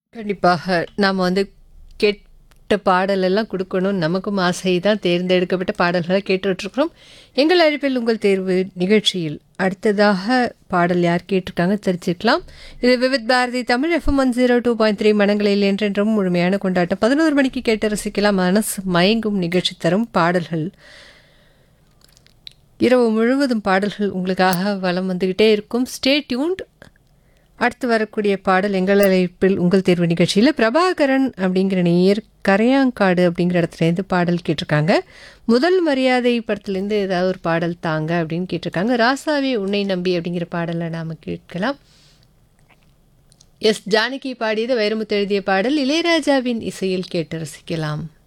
கண்டிப்பாக நாம் வந்து கேட்ட பாடலெல்லாம் கொடுக்கணும் நமக்கும் ஆசை தான் தேர்ந்தெடுக்கப்பட்ட பாடல்களை கேட்டுட்ருக்குறோம் எங்கள் அழைப்பில் உங்கள் தேர்வு நிகழ்ச்சியில் அடுத்ததாக பாடல் யார் கேட்டிருக்காங்க தெரிஞ்சுக்கலாம் இது Vividh Bharati Tamil FM one zero two point three மனங்களில் என்றென்றும் முழுமையான கொண்டாட்டம் பதினோரு மணிக்கு கேட்டு ரசிக்கலாம் மனசு மயங்கும் நிகழ்ச்சி தரும் பாடல்கள் இரவு முழுவதும் பாடல்கள் உங்களுக்காக வலம் வந்துக்கிட்டே இருக்கும் ஸ்டே டியூன்ட் அடுத்து வரக்கூடிய பாடல் எங்கள் அழைப்பில் உங்கள் தேர்வு நிகழ்ச்சியில் பிரபாகரன் அப்படிங்கிற நேயர் கரையாங்காடு அப்படிங்கிற இடத்துலேருந்து பாடல் கேட்டிருக்காங்க முதல் மரியாதை படத்துலேருந்து ஏதாவது ஒரு பாடல் தாங்க அப்படின்னு கேட்டிருக்காங்க ராசாவே உன்னை நம்பி அப்படிங்கிற பாடலை நாம் கேட்கலாம் எஸ் ஜானகி பாடியது வைரமுத்து எழுதிய பாடல் இளையராஜாவின் இசையில் கேட்டு ரசிக்கலாம்